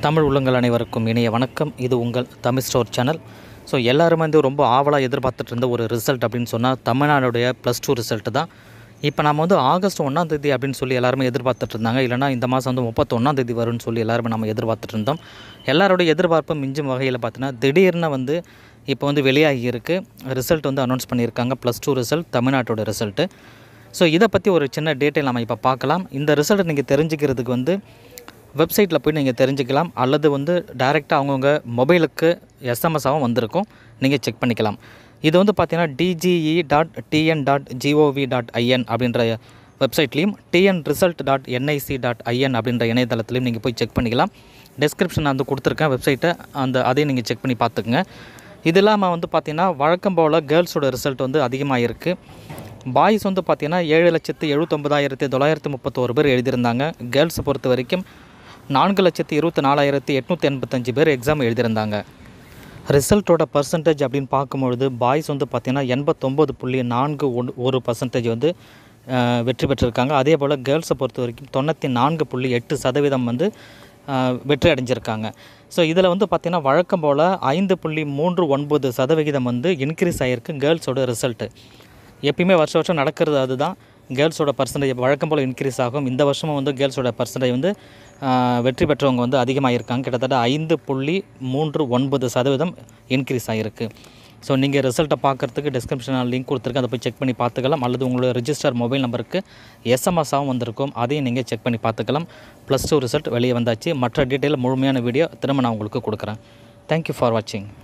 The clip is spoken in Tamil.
தமிழ் உள்ளங்கள் அனைவருக்கும் இனிய வணக்கம் இது உங்கள் தமிழ் ஸ்டோர் சேனல் ஸோ எல்லாருமே வந்து ரொம்ப ஆவலாக எதிர்பார்த்துட்டு இருந்த ஒரு ரிசல்ட் அப்படின்னு சொன்னால் தமிழ்நாடுடைய ப்ளஸ் டூ ரிசல்ட்டு தான் இப்போ நம்ம வந்து ஆகஸ்ட் ஒன்றாம் தேதி அப்படின்னு சொல்லி எல்லாருமே எதிர்பார்த்துட்டு இருந்தாங்க இல்லைனா இந்த மாதம் வந்து முப்பத்தொன்னாம் தேதி வரும்னு சொல்லி எல்லாருமே நம்ம எதிர்பார்த்துட்டு இருந்தோம் எல்லாருடைய எதிர்பார்ப்பு மிஞ்சும் வகையில் பார்த்தீங்கன்னா திடீர்னு வந்து இப்போ வந்து வெளியாகி இருக்குது ரிசல்ட் வந்து அனௌன்ஸ் பண்ணியிருக்காங்க ப்ளஸ் டூ ரிசல்ட் தமிழ்நாட்டோட ரிசல்ட்டு ஸோ இதை பற்றி ஒரு சின்ன டீட்டெயில் நம்ம இப்போ பார்க்கலாம் இந்த ரிசல்ட்டை நீங்கள் தெரிஞ்சுக்கிறதுக்கு வந்து வெப்சைட்டில் போய் நீங்கள் தெரிஞ்சுக்கலாம் அல்லது வந்து டைரெக்டாக அவங்கவுங்க மொபைலுக்கு எஸ்எம்எஸ்ஸாகவும் வந்திருக்கும் நீங்கள் செக் பண்ணிக்கலாம் இது வந்து பார்த்தீங்கன்னா DGE dot TN dot GOV dot IN அப்படின்ற வெப்சைட்லேயும் TN result dot NIC dot IN அப்படின்ற இணையதளத்துலையும் நீங்கள் போய் செக் பண்ணிக்கலாம் டெஸ்கிரிப்ஷன் வந்து கொடுத்துருக்கேன் வெப்சைட்டை அந்த அதையும் நீங்கள் செக் பண்ணி பார்த்துக்குங்க இது இல்லாமல் வந்து பார்த்தீங்கன்னா வழக்கம் போல் கேர்ள்ஸோட ரிசல்ட் வந்து அதிகமாக இருக்குது பாய்ஸ் வந்து பார்த்தீங்கன்னா ஏழு லட்சத்து எழுபத்தொம்பதாயிரத்தி தொள்ளாயிரத்து முப்பத்தோரு பேர் எழுதியிருந்தாங்க கேர்ள்ஸை பொறுத்த வரைக்கும் நான்கு லட்சத்து இருபத்தி நாலாயிரத்தி எட்நூற்றி எண்பத்தஞ்சு பேர் எக்ஸாம் எழுதியிருந்தாங்க ரிசல்ட்டோட பர்சன்டேஜ் அப்படின்னு பார்க்கும்பொழுது பாய்ஸ் வந்து பார்த்திங்கன்னா எண்பத்தொம்போது புள்ளி நான்கு ஒன் ஒரு பர்சன்டேஜ் வந்து அஹ், வெற்றி பெற்றிருக்காங்க அதே போல் கேர்ள்ஸை பொறுத்த வரைக்கும் தொண்ணூற்றி நான்கு புள்ளி எட்டு சதவீதம் வந்து அஹ், வெற்றி அடைஞ்சிருக்காங்க ஸோ இதில் வந்து பார்த்திங்கன்னா வழக்கம் போல் ஐந்து புள்ளி மூன்று ஒன்பது சதவிகிதம் வந்து இன்க்ரீஸ் ஆகிருக்கு கேர்ள்ஸோட ரிசல்ட்டு எப்பயுமே வருஷம் வருஷம் நடக்கிறது அதுதான் கேர்ள்ஸோட பர்சன்டேஜ் வழக்கம் போல் இன்க்ரீஸ் ஆகும் இந்த வருஷமும் வந்து கேர்ள்ஸோட பர்சன்டேஜ் வந்து ஆஹ், வெற்றி பெற்றவங்க வந்து அதிகமாக இருக்காங்க கிட்டத்தட்ட ஐந்து புள்ளி மூன்று ஒன்பது சதவீதம் இன்க்ரீஸ் ஆகிருக்கு ஸோ நீங்கள் ரிசல்ட்டை பார்க்குறதுக்கு டிஸ்கிரிப்ஷனில் லிங்க் கொடுத்துருக்கேன் அதை போய் செக் பண்ணி பார்த்துக்கலாம் அல்லது உங்களோட ரிஜிஸ்டர் மொபைல் நம்பருக்கு எஸ்எம்எஸ்ஸாகவும் வந்திருக்கும் அதையும் நீங்கள் செக் பண்ணி பார்த்துக்கலாம் ப்ளஸ் டூ ரிசல்ட் வெளியே வந்தாச்சு மற்ற டீட்டெயில் முழுமையான வீடியோ திரும்ப நான் உங்களுக்கு கொடுக்குறேன் தேங்க்யூ ஃபார் வாட்சிங்